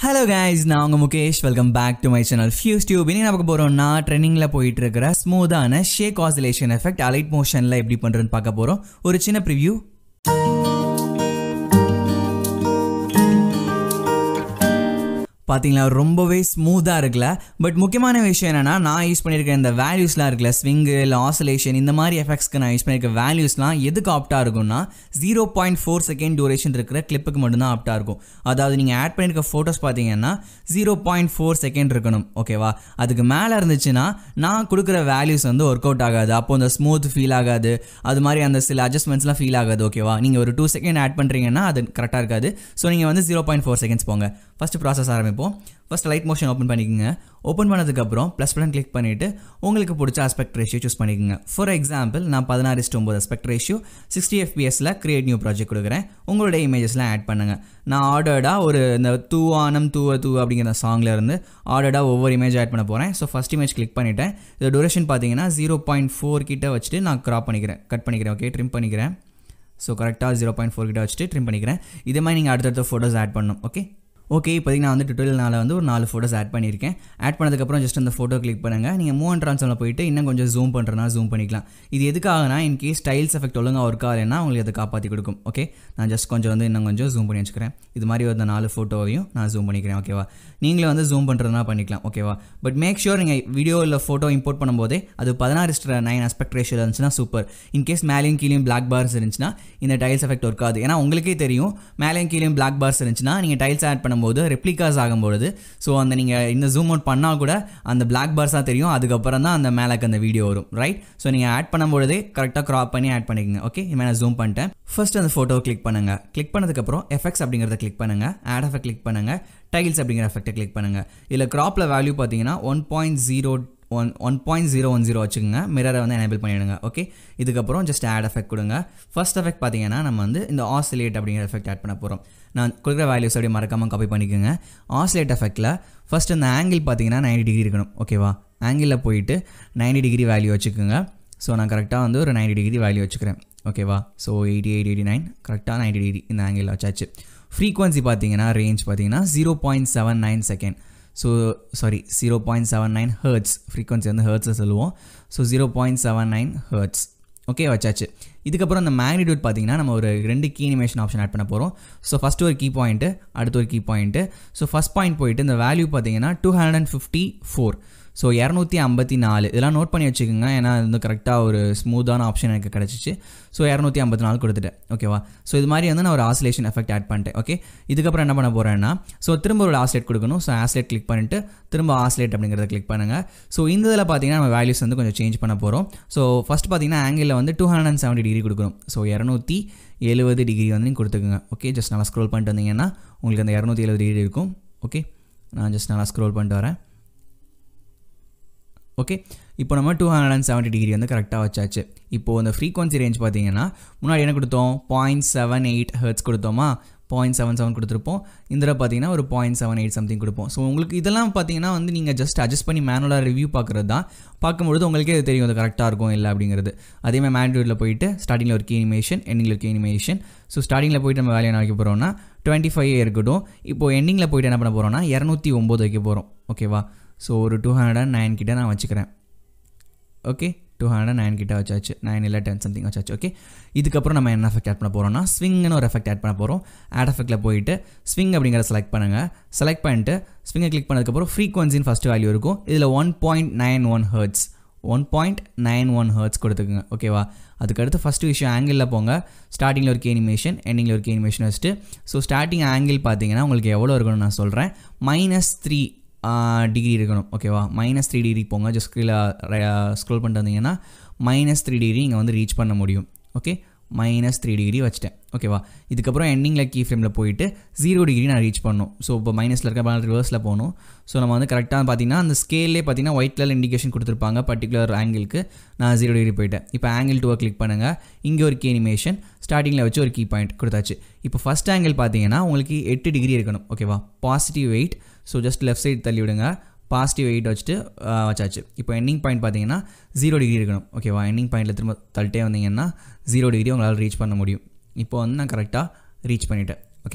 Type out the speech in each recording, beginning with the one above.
hello guys நான் உங்கள் Mukesh welcome back to my channel fuse tube இனி நமக்கு போகிறோம்னா ட்ரெண்டிங்கில் போயிட்டு இருக்கிற ஸ்மூத்தான ஷேக் ஆசிலேஷன் எஃபெக்ட் அலைட் மோஷனில் எப்படி பண்ணுறதுன்னு பார்க்க போகிறோம் ஒரு சின்ன ப்ரிவ்யூ பார்த்தீங்களா ரொம்பவே ஸ்மூத்தாக இருக்குல்ல பட் முக்கியமான விஷயம் என்னென்னா நான் யூஸ் பண்ணியிருக்க இந்த வேல்யூஸ்லாம் இருக்குல்ல ஸ்விங்கு இல்லை ஆசோலேஷன் இந்த மாதிரி எஃபெக்ட்ஸ்க்கு நான் யூஸ் பண்ணியிருக்க வேல்யூஸ்லாம் எதுக்கு ஆப்டாக இருக்கும்னா zero point four second duration இருக்கிற கிளிப்புக்கு மட்டும்தான் ஆப்டாக இருக்கும் அதாவது நீங்கள் ஆட் பண்ணியிருக்க ஃபோட்டோஸ் பார்த்தீங்கன்னா ஜீரோ பாயிண்ட் ஃபோர் செகண்ட் இருக்கணும் ஓகேவா அதுக்கு மேலே இருந்துச்சுன்னா நான் கொடுக்குற வேல்யூஸ் வந்து ஒர்க் அவுட் ஆகாது அப்போ அந்த ஸ்மூத் ஃபீல் ஆகாது அது மாதிரி அந்த சில அட்ஜஸ்ட்மெண்ட்ஸ்லாம் ஃபீல் ஆகாது ஓகேவா நீங்கள் ஒரு டூ செகண்ட் ஆட் பண்ணுறீங்கன்னா அது கரெக்டாக இருக்காது ஸோ நீங்கள் வந்து ஜீரோ பாயிண்ட் ஃபோர் செகண்ட்ஸ் போங்க ஃபஸ்ட்டு ப்ராசஸ் ஆரம்பிப்போம் ஃபஸ்ட் லைட் மோஷன் ஓப்பன் பண்ணிக்கோங்க ஓப்பன் பண்ணதுக்கப்புறம் ப்ளஸ் பட்டன் கிளிக் பண்ணிவிட்டு உங்களுக்கு பிடிச்ச அஸ்பெக்ட் ரேஷியோ சூஸ் பண்ணிக்கோங்க ஃபார் எக்ஸாம்பிள் நான் பதினாறு இஸ்ட் ஒம்பது அஸ்பெக்ட் ரேஷியோ சிக்ஸ்டி எஃபிஎஸில் கிரியேட் நியூ ப்ராஜெக்ட் கொடுக்குறேன் உங்களுடைய இமேஜஸ்லாம் ஆட் பண்ணுங்கள் நான் ஆர்டர்டாக ஒரு இந்த தூவானம் தூவ தூ அப்படிங்கிற சாங்கில் இருந்து ஆர்டர்டாக ஒவ்வொரு இமேஜ் ஆட் பண்ண போகிறேன் ஸோ ஃபஸ்ட் இமேஜ் கிளிக் பண்ணிவிட்டேன் இது டூரேஷன் பார்த்தீங்கன்னா ஜீரோ பாயிண்ட் ஃபோர் கிட்ட வச்சுட்டு நான் க்ராப் பண்ணிக்கிறேன் கட் பண்ணிக்கிறேன் ஓகே ட்ரிம் பண்ணிக்கிறேன் ஸோ கரெக்டாக ஜீரோ பாயிண்ட் ஃபோர் கிட்ட வச்சுட்டு ட்ரிம் பண்ணிக்கிறேன் இதே மாதிரி நீங்கள் அடுத்தடுத்த ஃபோட்டோஸ் ஆட் பண்ணணும் ஓகே ஓகே இப்போதைக்கு நான் வந்து டுட்டோரியல்னால வந்து ஒரு நாலு ஃபோட்டோஸ் ஆட் பண்ணியிருக்கேன் ஆட் பண்ணதுக்கப்புறம் ஜஸ்ட் அந்த ஃபோட்டோ கிளிக் பண்ணுங்கள் நீங்கள் மூவ் அண்ட் ட்ரான்ஸ்ஃபார்மில் போயிட்டு இன்னும் கொஞ்சம் ஜூம் பண்ணுறனா ஜூம் பண்ணிக்கலாம் இது எதுக்காகனா இன் கேஸ் ஸ்டைல்ஸ் எஃபெக்ட் ஒழுங்காக ஒர்க் ஆகலைன்னா உங்களுக்கு அதை காப்பாற்றி கொடுக்கும் ஓகே நான் ஜஸ்ட் கொஞ்சம் வந்து இன்னும் கொஞ்சம் ஜூம் பண்ணி வச்சுக்கிறேன் இது மாதிரி ஒரு நாலு ஃபோட்டோவையும் நான் ஜூம் பண்ணிக்கிறேன் ஓகேவா நீங்களே வந்து ஜூம் பண்ணுறதுனா பண்ணிக்கலாம் ஓகேவா பட் மேக் ஷூர் நீங்கள் வீடியோ இல்லை ஃபோட்டோ இம்போர்ட் பண்ணும்போதே அது பதினாறு நைன் அஸ்பெக்ட் ரேஷியோ இருந்துச்சுன்னா சூப்பர் இன்கேஸ் மேலேயும் கீழேயும் பிளாக் பார்ஸ் இருந்துச்சுன்னா இந்த டைல்ஸ் எஃபெக்ட் ஒர்க் ஆகுது ஏன்னா உங்களுக்கே தெரியும் மேலேயும் கீழேயும் பிளாக் பார்ஸ் இருந்துச்சுன்னா நீங்கள் டைல்ஸ் ஆட் பண்ணும்போது ரெப்ளிகாஸ் ஆகும்பொழுது ஸோ அந்த நீங்கள் இந்த ஜூம் அவுட் பண்ணால் கூட அந்த பிளாக் பார்ஸாக தெரியும் அதுக்கப்புறம் தான் அந்த மேலேக்கு அந்த வீடியோ வரும் ரைட் ஸோ நீங்கள் ஆட் பண்ணும்பொழுதே கரெக்டாக க்ராப் பண்ணி ஆட் பண்ணிக்கங்க ஓகே இனிமேல் நான் ஜூம் பண்ணிட்டேன் ஃபர்ஸ்ட் அந்த ஃபோட்டோ கிளிக் பண்ணுங்கள் கிளிக் பண்ணதுக்கப்புறம் எஃபெக்ட்ஸ் அப்படிங்கிறத கிளிக் பண்ணுங்கள் ஆட் எஃபெக்ட் கிளிக் பண்ணுங்கள் டைல்ஸ் அப்படிங்கிற எஃபெக்ட்டை கிளிக் பண்ணுங்கள் இதில் க்ராப்பில் வேல்யூ பார்த்தீங்கன்னா one point zero one one point zero one zero வச்சுக்கோங்க மிரரை வந்து எனேபிள் பண்ணிவிடுங்க ஓகே இதுக்கப்புறம் ஜஸ்ட் ஆட் எஃபெக்ட் கொடுங்க ஃபர்ஸ்ட் எஃபெக்ட் பார்த்தீங்கன்னா நம்ம வந்து இந்த ஆசிலேட் அப்படிங்கிற எஃபெக்ட் ஆட் பண்ண போகிறோம் நான் கொடுக்குற வேல்யூஸ் அப்படியே மறக்காமல் காப்பி பண்ணிக்கோங்க ஆசிலேட் எஃபெக்ட்டில் ஃபஸ்ட் இந்த ஆங்கிள் பார்த்தீங்கன்னா நைன்டி டிகிரி இருக்கணும் ஓகேவா ஆங்கிளில் போயிட்டு நைன்டி டிகிரி வேல்யூ வச்சுக்கோங்க ஸோ நான் கரெக்டாக வந்து ஒரு நைன்டி டிகிரி வேல்யூ வச்சுக்கிறேன் ஓகேவா so eighty eight eighty nine கரெக்டாக நைன்டி டிகிரி இந்த ஆங்கிளில் வச்சாச்சு ஃப்ரீக்வன்சி பார்த்தீங்கன்னா ரேஞ்ச் பார்த்தீங்கன்னா zero point seven nine second so sorry zero point seven nine hertz frequency வந்து ஹர்ட்ஸில் சொல்லுவோம் so zero point seven nine hertz okay வச்சாச்சு இதுக்கப்புறம் அந்த மேக்னிடியூட் பார்த்தீங்கன்னா நம்ம ஒரு ரெண்டு கீ அனிமேஷன் ஆப்ஷன் ஆட் பண்ண போகிறோம் ஸோ ஃபஸ்ட்டு ஒரு கீ பாயிண்ட்டு அடுத்து ஒரு key point so first point போயிட்டு இந்த வேல்யூ பார்த்தீங்கன்னா two hundred and fifty four so இரநூத்தி ஐம்பத்தி நாலு இதெல்லாம் நோட் பண்ணி வச்சுக்கோங்க ஏன்னா இது வந்து கரெக்டாக ஒரு ஸ்மூத்தான ஆப்ஷன் எனக்கு கிடச்சிச்சு ஸோ இரநூத்தி ஐம்பத்தி நாலு கொடுத்துட்டேன் ஓகேவா ஸோ இது மாதிரி வந்து நான் ஒரு ஆசிலேஷன் எஃபெக்ட் ஆட் பண்ணிட்டேன் ஓகே இதுக்கப்புறம் என்ன பண்ண போகிறேன்னா ஸோ திரும்ப ஒரு ஆஸ்லேட் கொடுக்கணும் ஸோ ஆஸ்லேட் கிளிக் பண்ணிட்டு திரும்ப ஆஸ்லேட் அப்படிங்கிறத கிளிக் பண்ணுங்கள் ஸோ இந்த இதில் பார்த்தீங்கன்னா நம்ம வேல்யூஸ் வந்து கொஞ்சம் சேஞ்ச் பண்ண போகிறோம் ஸோ ஃபஸ்ட் பார்த்தீங்கன்னா ஆங்கிளில் வந்து two hundred and seventy degree கொடுக்கணும் ஸோ இரநூத்தி எழுபது டிகிரி வந்து நீங்கள் கொடுத்துக்குங்க ஓகே ஜஸ்ட் நல்லா ஸ்க்ரோல் பண்ணிட்டு வந்தீங்கன்னா உங்களுக்கு அந்த இரநூத்தி எழுபது டிகிரி இருக்கும் ஓகே நான் ஜஸ்ட் நல்லா ஸ்க்ரோல் பண்ணிட்டு வரேன் ஓகே இப்போ நம்ம two hundred and seventy degree வந்து கரெக்டாக வச்சாச்சு இப்போது அந்த ஃப்ரீக்வன்சி ரேஞ்ச் பார்த்தீங்கன்னா முன்னாடி என்ன கொடுத்தோம் பாயிண்ட் செவன் எயிட் ஹர்ட்ஸ் கொடுத்தோமா பாயிண்ட் செவன் செவன் கொடுத்துருப்போம் இந்த பார்த்தீங்கன்னா ஒரு பாயிண்ட் செவன் எயிட் சம்திங் கொடுப்போம் ஸோ உங்களுக்கு இதெல்லாம் பார்த்தீங்கன்னா வந்து நீங்கள் ஜஸ்ட் அட்ஜஸ்ட் பண்ணி மேனுவலாக ரிவ்யூ பார்க்குறது தான் பார்க்கும்பொழுது உங்களுக்கே அது தெரியும் அது கரெக்டாக இருக்கும் இல்லை அப்படிங்கிறது அதேமாதிரி மேண்ட்ரூட்டில் போயிட்டு ஸ்டார்டிங்கில் ஒரு கீ அனிமேஷன் எண்டிங்கில் ஒரு கீ அனிமேஷன் ஸோ ஸ்டார்டிங்கில் போயிட்டு நம்ம வேலையை வைக்க போகிறோம்னா டுவெண்ட்டி ஃபைவ் இருக்கட்டும் இப்போ எண்டிங்கில் போயிட்டு என்ன பண்ண போகிறோம்னா இரநூத்தி ஒம்பது வைக்க போகிறோம் ஓகேவா ஸோ ஒரு டூ ஹண்ட்ரட் அண்ட் நைன் கிட்ட நான் வச்சுக்கிறேன் ஓகே டூ ஹண்ட்ரட் நைன் கிட்ட வச்சாச்சு நைன் இல்லை டென் சம்திங் வச்சாச்சு ஓகே இதுக்கப்புறம் நம்ம என்ன எஃபெக்ட் ஆட் பண்ண போகிறோம்னா ஸ்விங்னு ஒரு எஃபெக்ட் ஆட் பண்ண போகிறோம் ஆட் எஃபெக்ட்டில் போயிட்டு ஸ்விங் அப்படிங்கிறத செலக்ட் பண்ணுங்கள் செலக்ட் பண்ணிட்டு ஸ்விங்கை கிளிக் பண்ணதுக்கப்புறம் ஃப்ரீக்வன்சின்னு ஃபஸ்ட்டு வேல்யூ இருக்கும் இதில் one point nine one hertz one point nine one hertz கொடுத்துக்குங்க ஓகேவா அதுக்கடுத்து ஃபஸ்ட்டு விஷயம் ஆங்கிளில் போங்க ஸ்டார்டிங்கில் ஒரு கேனிமேஷன் எண்டிங்கில் ஒரு கேனிமேஷன் வச்சுட்டு ஸோ ஸ்டார்டிங் ஆங்கிள் பார்த்தீங்கன்னா உங்களுக்கு எவ்வளோ இருக்கணும்னு நான் சொல்கிறேன் மைனஸ் த்ரீ டிகிரி இருக்கணும் ஓகேவா மைனஸ் த்ரீ டிகிரி போங்க ஜஸ்ட் கீழே ஸ்க்ரோல் பண்ணிட்டு வந்தீங்கன்னா மைனஸ் த்ரீ டிகிரி இங்கே வந்து ரீச் பண்ண முடியும் ஓகே மைனஸ் த்ரீ டிகிரி வச்சிட்டேன் ஓகேவா இதுக்கப்புறம் எண்டிங்கில் கீ ஃப்ரேமில் போயிட்டு ஜீரோ டிகிரி நான் ரீச் பண்ணணும் ஸோ இப்போ மைனஸில் இருக்க ரிவர்ஸில் போகணும் ஸோ நம்ம வந்து கரெக்டாக பார்த்தீங்கன்னா அந்த ஸ்கேல்லே பார்த்தீங்கன்னா ஒயிட் கலர் இண்டிகேஷன் கொடுத்துருப்பாங்க பர்டிகுலர் ஆங்கிளுக்கு நான் ஜீரோ டிகிரி போயிட்டேன் இப்போ ஆங்கிள் டூவை கிளிக் பண்ணுங்கள் இங்கே ஒரு கீ அனிமேஷன் ஸ்டார்டிங்கில் வச்சு ஒரு கீ பாயிண்ட் கொடுத்தாச்சு இப்போ ஃபஸ்ட் ஆங்கிள் பார்த்தீங்கன்னா உங்களுக்கு எட்டு டிகிரி இருக்கணும் ஓகேவா positive weight so just left side தள்ளி விடுங்க பாசிட்டிவ் வெயிட் வச்சுட்டு வச்சாச்சு இப்போ எண்டிங் பாயிண்ட் பார்த்தீங்கன்னா ஜீரோ டிகிரி இருக்கணும் ஓகேவா எண்டிங் பாயிண்டில் திரும்ப தள்ளிட்டே வந்தீங்கன்னா ஜீரோ டிகிரி உங்களால் ரீச் பண்ண முடியும் இப்போ வந்து நான் கரெக்டாக ரீச் பண்ணிட்டேன் ஓகேவா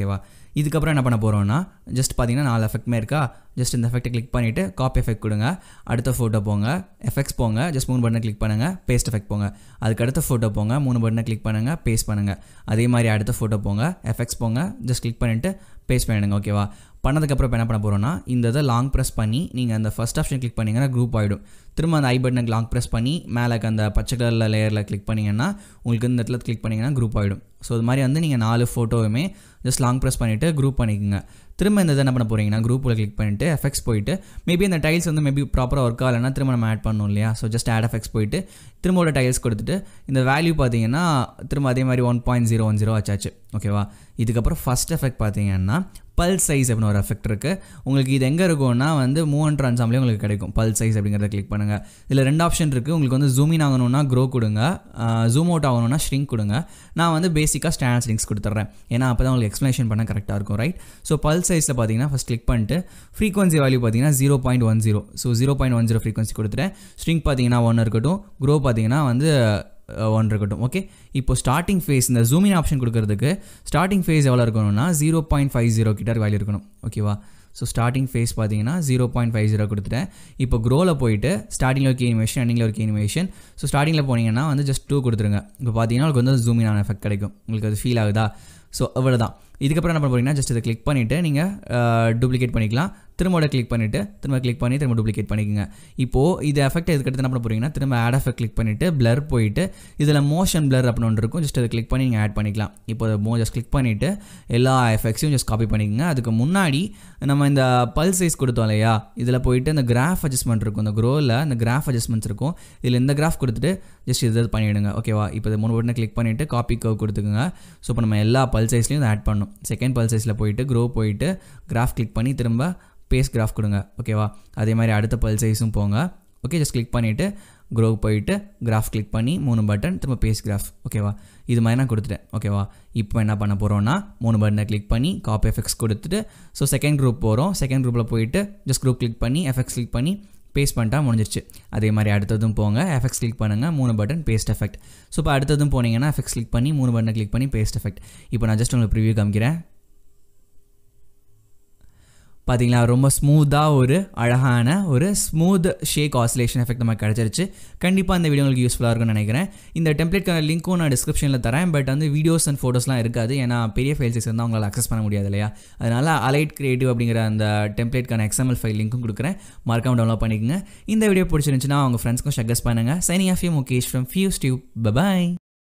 இதுக்கப்புறம் என்ன பண்ண போகிறோம்னா ஜஸ்ட் பார்த்தீங்கன்னா நாலு எஃபெக்ட்மே இருக்கா ஜஸ்ட் இந்த எஃபெக்ட்டை கிளிக் பண்ணிவிட்டு காப்பி எஃபெக்ட் கொடுங்க அடுத்த ஃபோட்டோ போங்க எஃபெக்ட்ஸ் போங்க ஜஸ்ட் மூணு பட்டனை கிளிக் பண்ணுங்கள் பேஸ்ட் எஃபெக்ட் போங்க அதுக்கு அடுத்த ஃபோட்டோ போங்க மூணு பட்டனை கிளிக் பண்ணுங்கள் பேஸ்ட் பண்ணுங்கள் அதே மாதிரி அடுத்த ஃபோட்டோ போங்க எஃபெக்ட்ஸ் போங்க ஜஸ்ட் கிளிக் பண்ணிவிட்டு பேஸ்ட் பண்ணிடுங்க ஓகேவா பண்ணதுக்கப்புறம் இப்போ என்ன பண்ண போகிறோம்னா இந்த இதை லாங் ப்ரெஸ் பண்ணி நீங்கள் அந்த ஃபஸ்ட் ஆப்ஷன் கிளிக் பண்ணிங்கன்னா குரூப் ஆகிடும் திரும்ப அந்த ஐ பட்டனை லாங் ப்ரெஸ் பண்ணி மேலே அந்த பச்சை கலரில் லேயரில் கிளிக் பண்ணிங்கன்னா உங்களுக்கு இந்த இடத்துல கிளிக் பண்ணிங்கன்னா குரூப் ஆகிடும் ஸோ இது மாதிரி வந்து நீங்கள் நாலு ஃபோட்டோவுமே ஜஸ்ட் லாங் ப்ரெஸ் பண்ணிவிட்டு குரூப் பண்ணிக்கோங்க திரும்ப இந்த இதை என்ன பண்ண போகிறீங்கன்னா குரூப்பில் கிளிக் பண்ணிவிட்டு எஃபெக்ட்ஸ் போயிட்டு மேபி அந்த டைல்ஸ் வந்து மேபி ப்ராப்பராக ஒர்க் ஆகலைன்னா திரும்ப நம்ம ஆட் பண்ணணும் இல்லையா ஸோ ஜஸ்ட் ஆட் எஃபெக்ட்ஸ் போயிட்டு திரும்ப ஒரு டைல்ஸ் கொடுத்துட்டு இந்த வேல்யூ பார்த்தீங்கன்னா திரும்ப அதே மாதிரி one point zero one zero ஆச்சாச்சு ஓகேவா இதுக்கப்புறம் ஃபஸ்ட் எஃபெக்ட் பார்த்தீங்கன்னா பல் சைஸ் அப்படின்னு ஒரு எஃபெக்ட் இருக்குது உங்களுக்கு இது எங்கே இருக்கும்னா வந்து மூவ் அண்ட் ட்ரான்ஸாம்லேயே உங்களுக்கு கிடைக்கும் பல் சைஸ் அப்படிங்கிறத கிளிக் பண்ணுங்கள் இதில் ரெண்டு ஆப்ஷன் இருக்குது உங்களுக்கு வந்து ஜூம் இன் ஆகணும்னா க்ரோ கொடுங்க ஜூம் அவுட் ஆகணும்னா ஷ்ரிங்க் கொடுங்க நான் வந்து பேசிக்காக ஸ்டாண்ட் ஸ்ட்ரிங்ஸ் கொடுத்துட்றேன் ஏன்னா அப்போ தான் உங்களுக்கு எக்ஸ்ப்ளனேஷன் பண்ண கரெக்டாக இருக்கும் ரைட் ஸோ பல் சைஸில் பார்த்தீங்கன்னா ஃபஸ்ட் கிளிக் பண்ணிட்டு ஃப்ரீக்வன்சி வேல்யூ பார்த்தீங்கன்னா zero point one zero so zero point one zero frequency கொடுத்துட்டேன் ஸ்ட்ரிங் பார்த்தீங்கன்னா ஒன்று இருக்கட்டும் க்ரோ பார்த்தீங்கன்னா வந்து ஒன் இருக்கட்டும் ஓகே இப்போ ஸ்டார்டிங் ஃபேஸ் இந்த ஜூமின் ஆப்ஷன் கொடுக்கறதுக்கு ஸ்டார்டிங் ஃபேஸ் எவ்வளோ இருக்கணும்னா ஜீரோ பாயிண்ட் ஃபைவ் ஜீரோ கிட்ட வேல்யூ இருக்கணும் ஓகேவா ஸோ ஸ்டார்டிங் ஃபேஸ் பார்த்தீங்கன்னா ஜீரோ பாயிண்ட் ஃபைவ் ஜீரோ கொடுத்துட்டேன் இப்போ க்ரோவில் போயிட்டு ஸ்டார்டிங்கில் ஒரு கே அனிமேஷன் எண்டிங்கில் ஒரு கே அனிமேஷன் ஸோ ஸ்டார்டிங்கில் போனீங்கன்னா வந்து ஜஸ்ட் டூ கொடுத்துருங்க இப்போ பார்த்தீங்கன்னா உங்களுக்கு வந்து ஜூமின் ஆன எஃபெக்ட் கிடைக்கும் உங்களுக்கு அது ஃபீல் ஆகுதா ஸோ அவ்வளோதான் இதுக்கப்புறம் என்ன பண்ண போறீங்கன்னா ஜஸ்ட் இதை கிளிக் பண்ணிவிட்டு நீங்கள் டூப்ளிகேட் பண்ணிக்கலாம் திரும்ப கிளிக் பண்ணிவிட்டு திரும்ப கிளிக் பண்ணி திரும்ப டூப்ளிகேட் பண்ணிக்கோங்க இப்போது இது எஃபெக்ட் எதுக்கடுத்து என்ன பண்ண போறீங்கன்னா திரும்ப ஆட் எஃபெக்ட் கிளிக் பண்ணிவிட்டு பிளர் போயிட்டு இதில் மோஷன் பிளர் அப்படின்னு ஒன்று இருக்கும் ஜஸ்ட் அதை கிளிக் பண்ணி நீங்கள் ஆட் பண்ணிக்கலாம் இப்போ அதை மோ ஜஸ்ட் கிளிக் பண்ணிவிட்டு எல்லா எஃபெக்ட்ஸையும் ஜஸ்ட் காப்பி பண்ணிக்கோங்க அதுக்கு முன்னாடி நம்ம இந்த பல் சைஸ் கொடுத்தோம் இல்லையா இதில் போயிட்டு இந்த கிராஃப் அட்ஜஸ்ட்மெண்ட் இருக்கும் இந்த க்ரோவில் இந்த கிராஃப் அட்ஜஸ்ட்மெண்ட்ஸ் இருக்கும் இதில் இந்த கிராஃப் கொடுத்துட்டு ஜஸ்ட் இது பண்ணிவிடுங்க ஓகேவா இப்போ இது மூணு பட்டனை கிளிக் பண்ணிவிட்டு காப்பி கவ் கொடுத்துக்குங்க ஸோ இப்போ நம்ம எல்லா பல் சைஸ்லையும் ஆட் பண்ணணும் செகண்ட் பல் சைஸில் போயிட்டு க்ரோ போயிட்டு கிராஃப் கிளிக் பண்ணி திரும்ப பேஸ் கிராஃப் கொடுங்க ஓகேவா அதே மாதிரி அடுத்த பல் சைஸும் போங்க ஓகே ஜஸ்ட் கிளிக் பண்ணிவிட்டு க்ரோ போயிட்டு கிராஃப் கிளிக் பண்ணி மூணு பட்டன் திரும்ப பேஸ் கிராஃப் ஓகேவா இது மாதிரி நான் கொடுத்துட்டேன் ஓகேவா இப்போ என்ன பண்ண போகிறோம்னா மூணு பட்டனை கிளிக் பண்ணி காப்பி எஃபெக்ட்ஸ் கொடுத்துட்டு ஸோ செகண்ட் குரூப் போகிறோம் செகண்ட் குரூப்பில் போயிட்டு ஜஸ்ட் குரூப் கிளிக் பண்ணி எஃபெக்ட்ஸ் கிளிக் பண்ணி பேஸ்ட் பண்ணிட்டா முடிஞ்சிருச்சு அதே மாதிரி அடுத்ததும் போங்க எஃபெக்ட்ஸ் கிளிக் பண்ணுங்கள் மூணு பட்டன் பேஸ்ட் எஃபெக்ட் ஸோ இப்போ அடுத்ததும் போனீங்கன்னா எஃபெக்ட்ஸ் கிளிக் பண்ணி மூணு பட்டனை கிளிக் பண்ணி பேஸ்ட் எஃபெக்ட் இப்போ நான் ஜஸ்ட் உங்களுக்கு ப்ரிவியூ காமிக்கிறேன் பார்த்தீங்களா ரொம்ப ஸ்மூத்தாக ஒரு அழகான ஒரு ஸ்மூத் ஷேக் ஆசிலேஷன் எஃபெக்ட் நமக்கு கிடச்சிருச்சு கண்டிப்பாக இந்த வீடியோ உங்களுக்கு யூஸ்ஃபுல்லாக இருக்கும்னு நினைக்கிறேன் இந்த டெம்ப்ளேட்கான லிங்க்கும் நான் டிஸ்கிரிப்ஷனில் தரேன் பட் வந்து வீடியோஸ் அண்ட் ஃபோட்டோஸ்லாம் இருக்காது ஏன்னா பெரிய ஃபைல் சைஸ் வந்து அவங்களால அக்சஸ் பண்ண முடியாது இல்லையா அதனால் அலைட் கிரியேட்டிவ் அப்படிங்கிற அந்த டெம்ப்ளேட்கான எக்ஸ்எம்எல் ஃபைல் லிங்க்கும் கொடுக்குறேன் மறக்காம டவுன்லோட் பண்ணிக்கோங்க இந்த வீடியோ பிடிச்சிருந்துச்சுன்னா அவங்க ஃப்ரெண்ட்ஸ்க்கும் சஜஸ்ட் பண்ணுங்கள் signing off you Mukesh from ஃபியூ ஸ்டியூ பபாய்